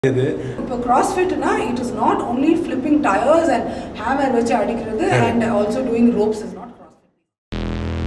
இது இப்போ CrossFitனா it is not only flipping tires and hammer வச்சு அடிக்கிறது Correct. and also doing ropes is not CrossFit.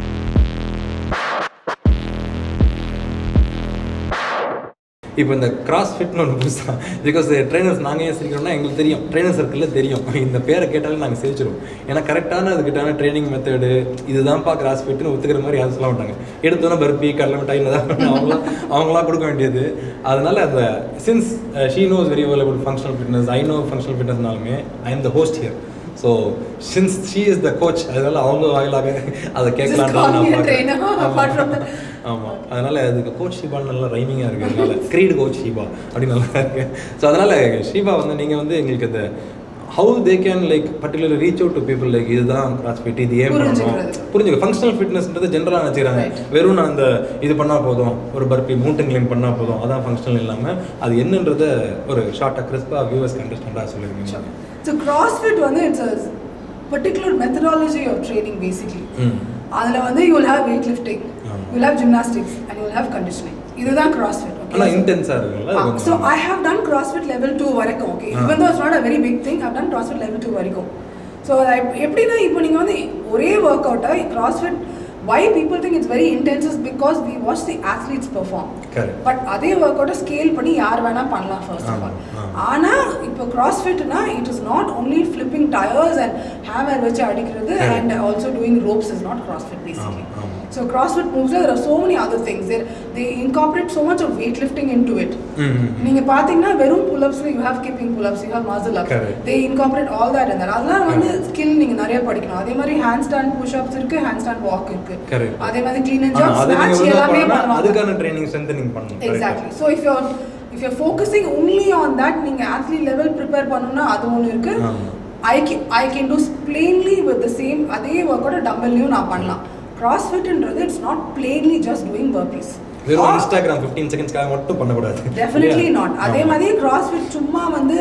இப்போ இந்த கிராஸ் ஃபிட்னு ஒன்று புதுசாக பிகாஸ் ட்ரைனர்ஸ் நாங்கள் ஏன் சிரிக்கிறோம்னா எங்களுக்கு தெரியும் ட்ரைனர் சர்க்கிளில் தெரியும் இந்த பேரை கேட்டாலே நாங்கள் சிரிச்சிருவோம் ஏன்னா கரெக்டான அதுக்கிட்டான ட்ரைனிங் மெத்தடு இதுதான்ப்பா கிராஸ் ஃபிட்னு ஒத்துக்கிற மாதிரி யாரும் சொல்ல மாட்டாங்க எடுத்தோன்னே பர்பி கடலை மிட்டாய் தான் அவங்களாம் அவங்களாம் கொடுக்க வேண்டியது அதனால அந்த since she knows very well about functional fitness I know functional ஃபிட்னஸ்னாலுமே I am the host here so since she is the coach அதனால அவங்க வாயிலாக அதை கேட்கலான்னு call நான் me a trainer, பார்க்குறேன் apart from that. ஆமாம் அதனால அதுக்கு கோச் ஷீபான்னு நல்லா ரைமிங்காக இருக்கு அதனால கிரீடு கோச் ஷீபா அப்படின்னு நல்லா இருக்கு ஸோ அதனால ஷீபா வந்து நீங்கள் வந்து எங்களுக்கு அந்த how they can like particular reach out to people like இதுதான் கிராஸ் ஃபிட் இது ஏன் பண்ணணும் புரிஞ்சுக்கிறது. புரிஞ்சுக்க ஃபங்க்ஷனல் ஃபிட்னஸ்ன்றது ஜென்ரலாக நினச்சிக்கிறாங்க Right. வெறும் நான் அந்த இது பண்ணால் போதும் ஒரு பர்பி மவுண்டன் கிளைம் பண்ணால் போதும் அதான் ஃபங்க்ஷனல் இல்லாமல் அது என்னன்றத ஒரு ஷார்ட்டாக கிறிஸ்பாக வியூவர்ஸ் கண்டஸ்டண்டாக சொல்லியிருக்கீங்க So CrossFit வந்து it's a particular methodology of training basically. ம் அதுல வந்து you will have weightlifting, ஆமா. you will have gymnastics and you will have conditioning. இதுதான் CrossFit. okay? ஆனால் So- இன்டென்ஸாக இருக்குல்ல அது Ah, கொஞ்சம் so I have done CrossFit level 2 வரைக்கும் okay Ah. even though it's not a very big thing I've done CrossFit level 2 வரைக்கும் so எப்படின்னா இப்போ நீங்கள் வந்து ஒரே ஒர்க் அவுட்டை CrossFit why people think it's very intense is because we watch the athletes perform Correct. But அதே ஒர்க் அவுட்டை ஸ்கேல் பண்ணி யார் வேணா பண்ணலாம் ஃபர்ஸ்ட் ஆஃப் ஆமா, ஆல் ஆமா. ஆனா இப்போ CrossFitனா it is not only flipping tires and hammer வச்சு அடிக்கிறது Correct. and also doing ropes is not CrossFit basically ஆமா, ஆமா. so CrossFit moves there are so many other things they they incorporate so much of weightlifting into it ம் ம், ம் நீங்க பாத்தீங்கன்னா வெறும் புல்அப்ஸ்ல you have kipping pull ups you have muscle up Correct. They incorporate all that இந்த அதெல்லாம் வந்து ஸ்கில் நீங்க நிறைய படிக்கணும் அதே மாதிரி ஹேண்ட் ஸ்டாண்ட் புஷ் அப்ஸ் இருக்கு ஹேண்ட் ஸ்டாண்ட் வாக் இருக்கு Correct. அதே மாதிரி க்ளீன் அண்ட் ஆனா, ஜாப் அது நீங்க ஸ்னாட்ச் ஒழுங்கா எல்லாமே பண்ணா, பண்ணுவாங்க அதுக்கான ட்ரைனிங் ஸ்ட்ரென்த் நீங்க பண்ணணும் exactly so if you if you focusing only on that நீங்க athlete லெவல் ப்ரிப்பேர் பண்ணணும்னா அது ஒன்று இருக்கு ஆமா. ஐ கே I can do plainly with the same அதே ஒர்க்கோட டம்பல்லையும் நான் பண்ணலாம் கிராஸ்ஃபிட்ன்றது it's not plainly just doing burpees வெறும் இன்ஸ்டாகிராம் 15 செகண்ட்ஸ்க்காக மட்டும் பண்ணக்கூடாது டெஃபினெட்லி இல்லையா? நாட் அதே ஆமா. மாதிரி கிராஸ்ஃபிட் சும்மா வந்து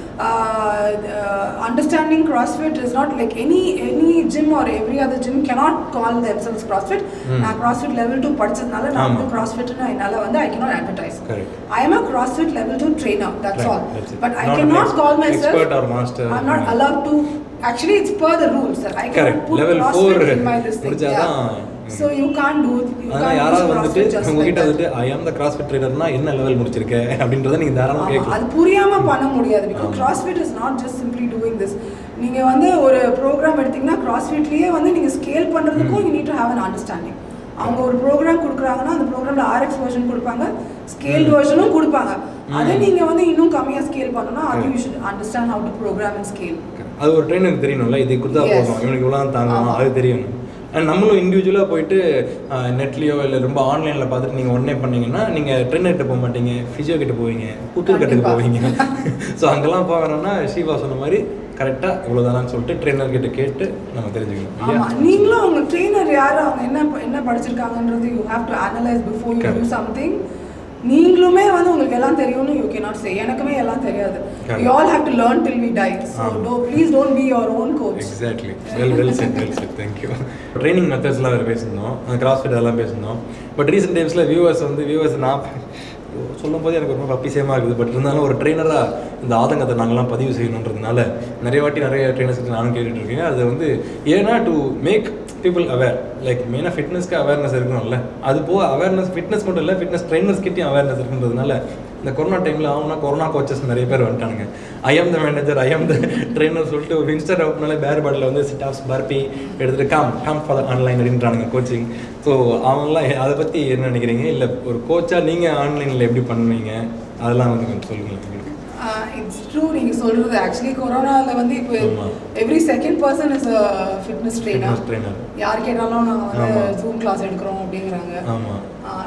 understanding CrossFit is not like any any gym or every other gym cannot call themselves CrossFit ம். நான் CrossFit லெவல் டூ படிச்சதுனால நான் வந்து ஆமா. CrossFitனு என்னால் வந்து ஐ cannot advertise Correct. I am a CrossFit level 2 trainer that's Right, all that's it. but I Not an cannot ex- call myself expert or master. I'm not Yeah. allowed to actually it's per the rules sir I cannot Correct. put Level CrossFit four in my this thing முடிச்சாதான், yeah. so you can't do you அதனால can't யாராவது use வந்துட்டு CrossFit just like உங்ககிட்ட that வந்துட்டு ஐ ஆம் த crossfit ட்ரைனர்னா என்ன level முடிச்சிருக்க அப்படின்றத நீங்க தாராளமா ஆமா, அது கேட்கலாம் புரியாம பண்ண முடியாது பிகாஸ் ஆமா. CrossFit is not just simply doing this நீங்க வந்து ஒரு ப்ரோக்ராம் எடுத்தீங்கன்னா CrossFitலயே வந்து நீங்க ஸ்கேல் பண்றதுக்கும் you need to have an understanding அவங்க ஒரு ப்ரோக்ராம் கொடுக்குறாங்கன்னா அந்த ப்ரோக்ராம்ல ஆர்எக்ஸ் வெர்ஷன் கொடுப்பாங்க ஸ்கேல் ம். வெர்ஷனும் கொடுப்பாங்க அதை ம். நீங்க வந்து இன்னும் கம்மியா ஸ்கேல் பண்ணனும் அது you Correct. Should understand how to programme and scale அது ஒரு ட்ரைனருக்கு தெரியணும்ல இது கொடுத்தா Yes. போதும் இவனுக்கு இவ்வளோ தாங்கணும் ஆமா. அது தெரியணும் அண்ட் நம்மளும் இண்டிவிஜுவலாக போயிட்டு நெட்லேயோ இல்லை ரொம்ப ஆன்லைனில் பார்த்துட்டு நீங்கள் உடனே பண்ணீங்கன்னா நீங்கள் ட்ரெயினர்கிட்ட போக மாட்டீங்க ஃபிசியோ கிட்ட போவீங்க புத்தூர் கட்டுக்கு கண்டிப்பா. போவீங்க ஸோ அங்கெல்லாம் போகணும்னா ஷீவா சொன்ன மாதிரி கரெக்டாக இவ்வளோதானான்னு சொல்லிட்டு ட்ரெயினர் கிட்ட கேட்டு நம்ம தெரிஞ்சுக்கணும் ஆமா இல்லையா நீங்களும் அவங்க ட்ரெயினர் யாரு அவங்க என்ன என்ன படிச்சிருக்காங்கன்றது you have to analyse before you Correct. Do something நீங்களுமே வந்து உங்களுக்கு எல்லாம் தெரியும்னு யூ கேனாட் சே எனக்குமே எல்லாம் தெரியாது Correct. You all have to learn till we die so ஆமா. Though please don't be your own coach exactly well well said well said thank you training மெத்தட்ஸ்லாம் வேறு பேசியிருந்தோம் அந்த கிராஸ்ஃபிட் அதெல்லாம் பேசியிருந்தோம் பட் ரீசெண்ட் டைம்ஸில் வியூவர்ஸ் வந்து வியூவர்ஸ் நான் சொல்லும் போது எனக்கு ரொம்ப பப்பிசேமாக இருக்குது பட் இருந்தாலும் ஒரு ட்ரெயினராக இந்த ஆதங்கத்தை நாங்கள்லாம் பதிவு செய்யணுன்றதுனால நிறைய வாட்டி நிறைய ட்ரெயினர்ஸ் நானும் கேட்டுட்டு இருக்கேன் அது வந்து ஏன்னா to make people aware like மெயினாக ஃபிட்னஸ்க்கு அவேர்னஸ் இருக்கணும்ல அது போக அவேர்னஸ் ஃபிட்னஸ் மட்டும் இல்லை ஃபிட்னஸ் ட்ரைனர்ஸ் கிட்டேயும் அவேர்னஸ் இருக்குன்றதுனால இந்த கொரோனா டைமில் ஆகுனா கொரோனா கோச்சஸ் நிறைய பேர் வந்துட்டானுங்க ஐ ஆம் த மேனேஜர் ஐ ஆம் த ட்ரெயினர் சொல்லிட்டு ஒரு இன்ஸ்டா ஓப்பனாலே பேர் பாட்டில் வந்து சிட் ஆஃப்ஸ் பர்பி எடுத்துகிட்டு கம் கம் ஃபார் ஆன்லைன் அப்படின்றானுங்க கோச்சிங் ஸோ அவங்களாம் அதை பற்றி என்ன நினைக்கிறீங்க இல்லை ஒரு கோச்சாக நீங்கள் ஆன்லைனில் எப்படி பண்ணுவீங்க அதெல்லாம் வந்து கொஞ்சம் சொல்லுங்களேன் எங்களுக்கு. இட்ஸ் ட்ரூ நீங்க சொல்றது ஆக்சுவலி கொரோனால வந்து இப்போ ஆமா. Every second person is fitness trainer Fitness trainer. யார் கேட்டாலும் நாங்க வந்து ஆமா. ஜூம் கிளாஸ் எடுக்கிறோம் அப்படிங்கிறாங்க ஆமாம்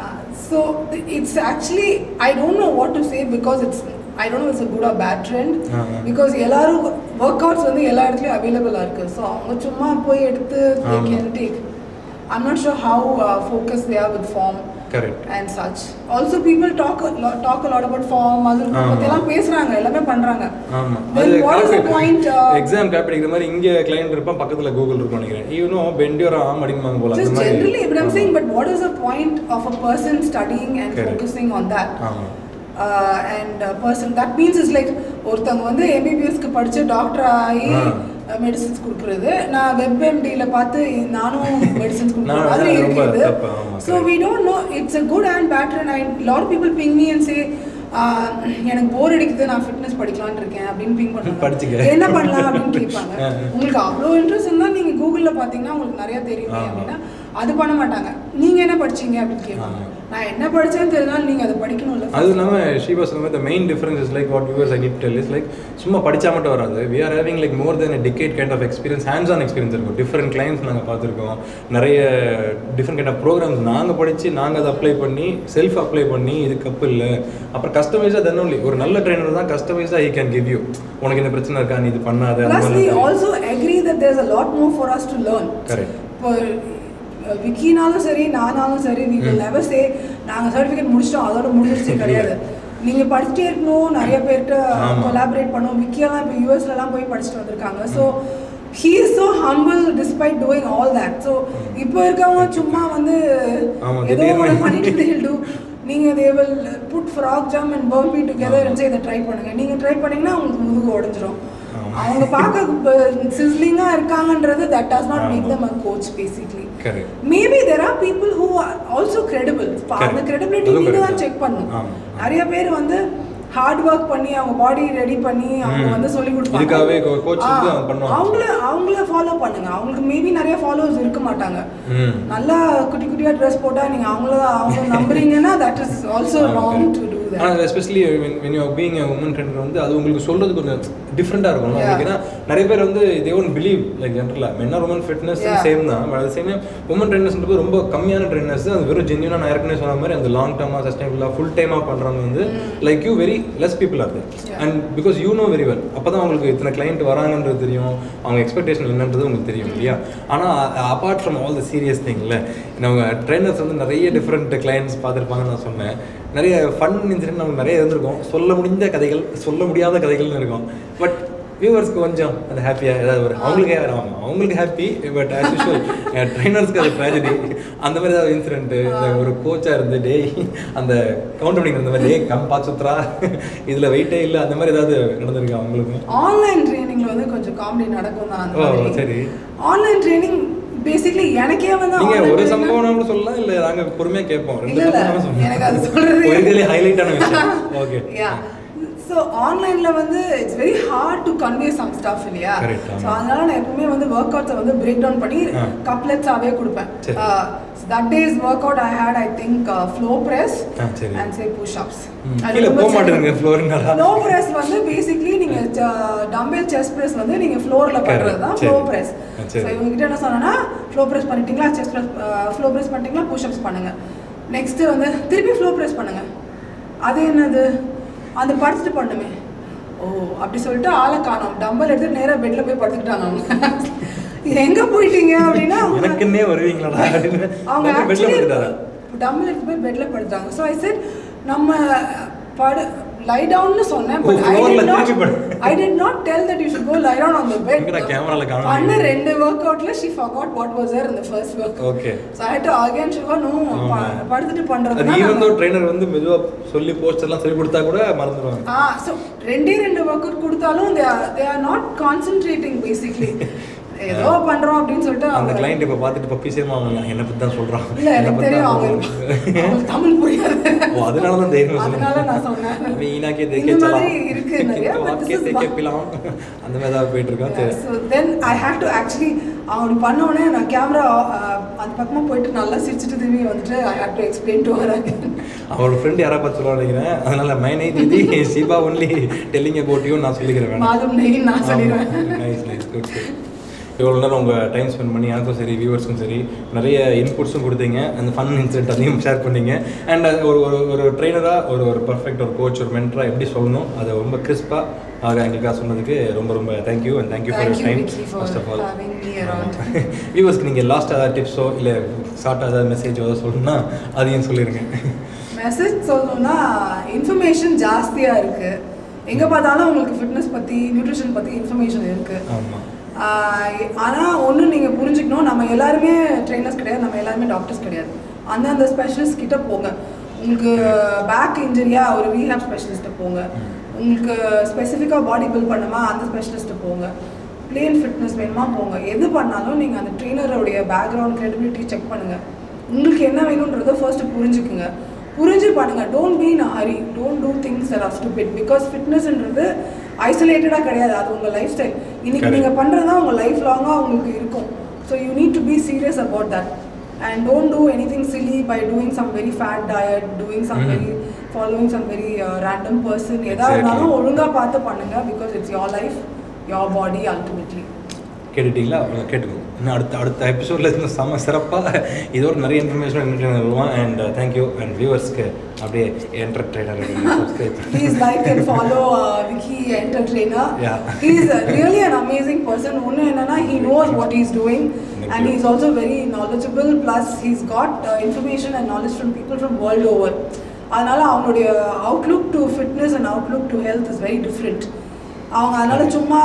so it's actually I don't know what to say because it's I don't know it's a good or bad trend ஆ. பிகாஸ் எல்லாரும் ஒர்க் அவுட்ஸ் வந்து எல்லா இடத்துலையும் அவைலபிளாக இருக்கு ஸோ அவங்க சும்மா போய் எடுத்து ஆமா. Can take I'm not sure how focus they are with form correct and such also people talk talk lot about form அது ஆமா. பற்றியெல்லாம் பேசுறாங்க எல்லாமே பண்றாங்க ஆமாம் Then what is the point, uh, exam copy அடிக்கிற மாதிரி இங்கே கிளைண்ட் இருப்பான் பக்கத்தில் கூகுள் இருக்கும் நினைக்கிறேன் ஈவனோ பெண்டியோர் ஆம் அப்படிம்பாங்க போல அந்த Just மாதிரி generally, but I'm saying, but what is the point of a person studying and Correct. focusing on that? ஆமாம் and person that means is like ஒருத்தவங்க வந்து எம்பிபிஎஸ்க்கு படிச்சு டாக்டர் ஆகி ஆ. மெடிசின்ஸ் கொடுக்குறது நான் வெப்எம்டியில் பார்த்து நானும் மெடிசின்ஸ் கொடுக்குற நான் மாதிரி அது ரொம்ப இருக்குது தப்பு, ஆமா, so we don't know it's a good and bad and I lot people ping me and say எனக்கு போர் அடிக்குது நான் ஃபிட்னஸ் படிக்கலாம்னு இருக்கேன் அப்படின்னு பிங் பண்ணுவாங்க படிச்சுக்க. என்ன பண்ணலாம் அப்படின்னு கேட்பாங்க ஆ. உங்களுக்கு அவ்வளோ இன்ட்ரெஸ்ட் இருந்தால் நீங்கள் கூகுளில் பார்த்தீங்கன்னா உங்களுக்கு நிறைய தெரியுமே ஆமா. அப்படின்னா அது பண்ண மாட்டாங்க நீங்கள் என்ன படிச்சீங்க அப்படின்னு கேட்பாங்க ஆமா. நான் என்ன படிச்சேன்னு தெரிஞ்சாலும் நீங்கள் அதை படிக்கணும்ல அது இல்லாமல் ஷீபா சொன்ன மாதிரி main difference is like what yours I need tell is like சும்மா படிச்சா மட்டும் வராது we are having like more then decade kind of experience hands on experience இருக்கும் டிஃப்ரெண்ட் கிளைண்ட்ஸ் நாங்கள் பார்த்துருக்கோம் நிறைய டிஃப்ரெண்ட் கைண்ட் ஆஃப் ப்ரோக்ராம்ஸ் நாங்கள் படித்து நாங்கள் அதை அப்ளை பண்ணி செல்ஃப் அப்ளை பண்ணி இது கப்பு இல்லை அப்புறம் கஸ்டமைஸாக தென் ஒன்லி ஒரு நல்ல ட்ரைனர் தான் கஸ்டமைஸாக ஹி கேன் கிவ் யூ உனக்கு இந்த பிரச்சனை இருக்கா நீ இது பண்ணாத அந்த ப்ளஸ் வி மாதிரி also agree that there's a lot more for us to learn Correct. இப்போ அஹ், விக்கினாலும் சரி நானாலும் சரி வி வில் நெவர் சே நாங்கள் சர்டிஃபிகேட் முடிச்சிட்டோம் அதோட முடிஞ்சிருச்சு கிடையாது நீங்க படிச்சுட்டே இருக்கணும் நிறைய பேர்கிட்ட ஆமா. கொலாபரேட் பண்ணணும் விக்கியெல்லாம் இப்போ யூஎஸ்லலாம் போய் படிச்சுட்டு வந்திருக்காங்க so he is so humble despite doing all that so இப்போ இருக்கவங்க சும்மா வந்து ஆமா, ஏதோ திடீர்னு. ஒன்று பண்ணிட்டு they'll do நீங்க they will put frog jump and burpee together and இதை ட்ரை பண்ணுங்க நீங்க ட்ரை பண்ணீங்கன்னா உங்களுக்கு முதுகு உடைஞ்சிரும் ஆமா. அவங்க பார்க்க சிஸ்லிங்கா இருக்காங்கன்றது தட் டஸ் நாட் மேக் ஆமா. Them a coach basically correct maybe there are people who are also credible அந்த Correct. கிரெடிபிலிட்டி அதுவும் நீங்க correct தான் தான். செக் பண்ணணும் ஆமா. நிறைய பேர் வந்து ஹார்ட் ஒர்க் பண்ணி அவங்க பாடி ரெடி பண்ணி அவங்க ம். வந்து சொல்லி கொடுப்பாங்க இதுக்காகவே co- coach ஆ, வந்து அவங்க பண்ணுவாங்க. அவங்கள அவங்கள ஃபாலோ பண்ணுங்க அவங்களுக்கு மேபி நிறைய ஃபாலோவர்ஸ் இருக்க மாட்டாங்க ம் நல்லா குட்டி குட்டியா ட்ரெஸ் போட்டா நீங்க அவங்கள அவங்க நம்புறீங்கன்னா that is also wrong to do that ஆனால் especially when you being woman trainer வந்து அது உங்களுக்கு சொல்றது கொஞ்சம் டிஃப்ரெண்ட்டாக இருக்கும் Yeah. உங்களுக்கு ஏன்னா நிறைய பேர் வந்து தே ஒன் பிலீவ் லைக் ஜென்ரலாக மென்னா உமன் ஃபிட்னஸ் Yeah. சேம் தான் பட் அது சேம் உமன் ட்ரெயினர்ஸ்ன்றது ரொம்ப கம்மியான ட்ரெயினர்ஸ் அது வெறும் ஜென்யூனாக நான் ஏற்கனவே சொன்ன மாதிரி அந்த லாங் டர்மாக சஸ்டைனபிளாக ஃபுல் டைமாக பண்ணுறவங்க வந்து like you very less people are Yeah. And because you know very well அப்போ தான் உங்களுக்கு இத்தனை கிளைண்ட் வராங்கன்றது தெரியும் அவங்க எக்ஸ்பெக்டேஷன் என்னன்றது உங்களுக்கு தெரியும் இல்லையா ஆனால் apart from all the serious திங்ல நம்ம ட்ரைனர்ஸ் வந்து நிறைய டிஃப்ரெண்ட் கிளைண்ட்ஸ் பார்த்துருப்பாங்கன்னு நான் சொன்னேன் நிறைய ஃபன் இன்சிடென்ட் நமக்கு நிறைய இருந்திருக்கும் சொல்ல முடிந்த கதைகள் சொல்ல முடியாத கதைகள்னு இருக்கும் பட் வியூவர்ஸ்க்கு கொஞ்சம் அது ஹாப்பியாக ஏதாவது ஒரு அவங்களுக்கு ஆகும் அவங்களுக்கு ஹாப்பி பட் ஆஸ் யூஷுவல் ட்ரைனர்ஸ்க்கு அது ட்ராஜடி அந்த மாதிரி ஏதாவது இன்சிடென்ட்டு ஒரு கோச்சாக இருந்து டேய் அந்த கவுண்ட் பண்ணிக்கிற இந்த மாதிரி டேய் கம்பா சுத்ரா இதில் வெயிட்டே இல்லை அந்த மாதிரி ஏதாவது நடந்திருக்கு அவங்களுக்கு ஆன்லைன் ட்ரைனிங்ல வந்து கொஞ்சம் காமெடி நடக்கும் தான் அந்த ஓ, மாதிரி சரி. ஆன்லைன் ட்ரைனிங் பேசிக்கலி எனக்கே வந்து நீங்க online ஒரு training- சம்பவம் கூட சொல்லலாம் இல்ல நாங்க பொறுமையா கேட்போம் ரெண்டு இல்ல, இல்ல, சம்பவம் எனக்கு அது சொல்றது ஒரு ஹைலைட்டான விஷயம் ஓகே யா ஸோ ஆன்லைன்ல வந்து it's very hard to convey some stuff இல்லையா Correct, ஆமா. ஸோ அதனால நான் எப்பவுமே வந்து ஒர்க் அவுட்ஸை வந்து பிரேக் டவுன் பண்ணி ஆ. கப்லெட்ஸாகவே கொடுப்பேன் சரி. That days workout I hate I think floor press ஆ, சரி. அண்ட் சே புஷ் அப்ஸ் கீழே போக மாட்டேங்க ஃப்ளோருங்களா ஃப்ளோ பிரஸ் வந்து பேசிக்லி நீங்க டம்பல் செஸ்ட் பிரஸ் வந்து நீங்க ஃப்ளோர்ல பண்றது தான் சரி. ஃப்ளோ பிரஸ் ஆ, சரி. ஸோ இவங்க கிட்ட என்ன சொன்னேன்னா ஃப்ளோ பிரஸ் பண்ணிட்டீங்களா செஸ்ட் பிரஸ் ஃப்ளோ பிரஸ் பண்ணிட்டீங்களா புஷ் அப்ஸ் பண்ணுங்க நெக்ஸ்ட் வந்து திருப்பி ஃப்ளோ பிரஸ் பண்ணுங்க அது என்னது அந்த படுத்துட்டு பண்ணுமே ஓ அப்படி சொல்லிட்டு ஆளை காணோம் டம்பல் எடுத்து நேரா பெட்ல போய் படுத்துக்கிட்டாங்க அவங்க எங்க போயிட்டீங்க அப்படின்னா அவங்க- எனக்குன்னே வருவீங்களாடா அப்படின்னு அவங்க பெட்ல ஆக்சுவலி போட்டுட்டாரா டம்பிள் எடுத்து போய் பெட்ல படுத்தாங்க ஸோ ஐ செட் நம்ம படு லை டவுன்னு சொன்னேன் ஓ, பட் ஐ floor ல டிட் நாட் திருப்பி படு. I did not tell that you should go lie down on the bed எங்கடா cameraல காணோம் பண்ண நீங்க? ரெண்டு ஒர்க் அவுட்ல she forgot what was there in the first work Okay. so i had to again show her no ஆமா. ப- படுத்துட்டு அது பண்றதுனா ஈவன் தோ ட்ரைனர் வந்து மெதுவா சொல்லி போஸ்ட் எல்லாம் சொல்லி கொடுத்தா கூட மறந்துடுவாங்க ஆ ஸோ ரெண்டே ரெண்டு ஒர்க் அவுட் கொடுத்தாலும் they they are not concentrating basically ஏதோ பண்றோம் அப்படின்னு சொல்லிட்டு அந்த அவங்க கிளைண்ட் இப்ப பார்த்துட்டு பப்பி சேமா அவங்க என்ன பத்தி தான் சொல்றான் இல்ல என்னை எனக்கு பத்தி தெரியும் தான் அவங்க சொல்றான். அவங்களுக்கு தமிழ் புரியாது ஓ அதனால தான் தைரியம் அதனால நான் சொன்னேன் मीना के இந்த देखे चला மாதிரி இருக்கு நிறைய तो but आपके this is देखे one- पिलाऊं அந்த மாதிரி தான் போயிட்டு இருக்கோம் சரி. So then I have to actually அவங்க பண்ண உடனே நான் கேமரா அந்த பக்கமாக போயிட்டு நல்லா சிரிச்சிட்டு திரும்பி வந்துட்டு I have to explain to her அவரோட ஃப்ரெண்ட் யாரா பார்த்து சொல்ல நினைக்கிறேன் அதனால மைனை தீதி சிபா ஒன்லி டெல்லிங் அபவுட் யூ நான் சொல்லிக்கிறேன் வேணாம் மாலும் நெய்ன்னு நான் சொல்லிடுவேன் நைஸ் நைஸ் குட் இவ்வளோ நேரம் உங்கள் டைம் ஸ்பெண்ட் பண்ணி எனக்கும் சரி வியூவர்ஸ்க்கும் சரி நிறைய இன்புட்ஸும் கொடுத்தீங்க அந்த ஃபன் இன்சிடென்ட் அதையும் ஷேர் பண்ணீங்க அண்ட் ஒரு ஒரு ஒரு ட்ரெயினராக ஒரு ஒரு பர்ஃபெக்ட் ஒரு கோச் ஒரு மென்டராக எப்படி சொல்லணும் அதை ரொம்ப கிறிஸ்பாக ஆக எங்களுக்காக சொன்னதுக்கு ரொம்ப ரொம்ப thank you and thank you for Thank your you, time Vicky, for first of all having me around. வியூவர்ஸ்க்கு நீங்கள் லாஸ்ட் ஏதாவது டிப்ஸோ இல்லை ஷார்ட்டாக ஏதாவது மெசேஜ் ஏதாவது சொல்லணும்னா அதையும் சொல்லிடுங்க மெசேஜ் சொல்லணும்னா இன்ஃபர்மேஷன் ஜாஸ்தியாக இருக்கு எங்கே பார்த்தாலும் உங்களுக்கு ஃபிட்னஸ் பற்றி நியூட்ரிஷன் பற்றி இன்ஃபர்மேஷன் இருக்கு ஆமாம் ஆனால் ஒன்று நீங்கள் புரிஞ்சுக்கணும் நம்ம எல்லாருமே ட்ரெயினர்ஸ் கிடையாது நம்ம எல்லாருமே டாக்டர்ஸ் கிடையாது அந்தந்த ஸ்பெஷலிஸ்ட் கிட்ட போங்க உங்களுக்கு பேக் இன்ஜுரியா ஒரு ரீஹாப் ஸ்பெஷலிஸ்ட்டை போங்க உங்களுக்கு ஸ்பெசிஃபிக்காக பாடி பில்ட் பண்ணுமா அந்த ஸ்பெஷலிஸ்ட்டை போங்க பிளேன் ஃபிட்னஸ் வேணுமா போங்க எது பண்ணாலும் நீங்கள் அந்த ட்ரெயினருடைய பேக்ரவுண்ட் credibility செக் பண்ணுங்கள் உங்களுக்கு என்ன வேணுன்றதை ஃபர்ஸ்ட் புரிஞ்சுக்குங்க புரிஞ்சு பண்ணுங்க don't be in hurry don't do things or stupid because ஃபிட்னஸ்ன்றது ஐசோலேட்டடாக கிடையாது அது உங்கள் லைஃப் ஸ்டைல் இன்னைக்கு Correct. நீங்கள் பண்ணுறது தான் உங்கள் லைஃப் லாங்காக உங்களுக்கு இருக்கும் so you need to be serious about that and don't do anything silly by doing some very fad diet doing some Mhm. Very following some very random person எதாக Exactly. இருந்தாலும் ஒழுங்காக பார்த்து பண்ணுங்க because it's your life your body ultimately கேட்டுட்டீங்களா அவங்க கேட்டுக்கோங்க இன்னும் அடுத்த அடுத்த எபிசோடில் இருந்து செம்ம சிறப்பாக இதோட நிறைய இன்ஃபர்மேஷன் எங்களுக்கு வருவோம் அண்ட் தேங்க்யூ அண்ட் வியூவர்ஸ்க்கு அப்படியே entertainer subscribe Please like and follow uh, Vicky Enter Trainer. Yeah. He's uh, really an amazing person. ஒன்று என்னன்னா he knows what he's doing Thank and you. he's also very knowledgeable. Plus he's got uh, information and knowledge from people from world over. அதனால அவங்களுடைய outlook to fitness and outlook to health is very different அவங்க அதனால சும்மா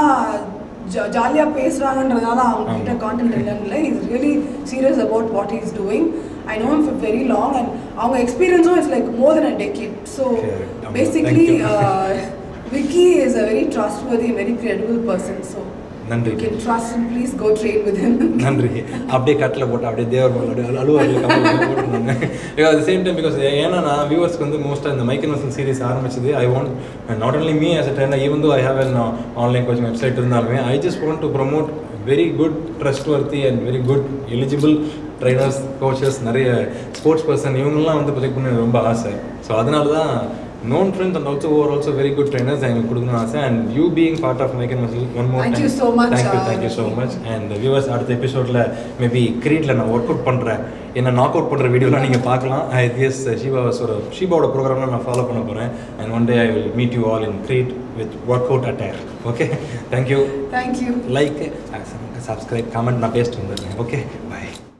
ஜாலியாக பேசுகிறாங்கன்றதுனால அவங்க கிட்ட ஆமா. Content இல்லைன்னு is really serious about what is doing I know for very long and அவங்க எக்ஸ்பீரியன்ஸும் it's like more then a decade so Sure. ஆமா. basically Thank you. uh, Vicky is a very trustworthy and very credible person so நன்றி. you can trust him please go train with him நன்றி அப்படியே கட்டில் போட்டு அப்படியே தேவர் மேல அப்படியே அழுவாரு போட்டுருந்தாங்க because at same time because ஏன்னா நான் வியூவர்ஸ்க்கு வந்து மோஸ்ட்டாக இந்த மைக்கன் வசல் சீரிஸ் ஆரம்பிச்சது I want not only me as a trainer even though I have an uh, online coaching website இருந்தாலுமே I just want to promote very good trustworthy and very good eligible trainers coaches நிறைய sports person இவங்கெல்லாம் வந்து project பண்ண எனக்கு ரொம்ப ஆசை so அதனால தான் known friends and also who are also very good trainers எங்களுக்கு கொடுக்கணும்னு ஆசை and you being part of மைக்கன் muscle one more Thank you so much, thank you uh, thank you so Vicky. Much and viewers அடுத்த எபிசோடில் maybe கிரீட்டில் நான் work out பண்ணுறேன் என்ன knock out பண்ணுற வீடியோலாம் நீங்கள் பார்க்கலாம் ஐ எஸ் ஷீபாவோட ஷீபாவோட ப்ரோக்ராம்லாம் நான் ஃபாலோ பண்ண போகிறேன் and one day I will meet you all in great with workout attire okay thank you thank you like subscribe comment நான் பேசிட்டு வந்துடுறேன் ஓகே பை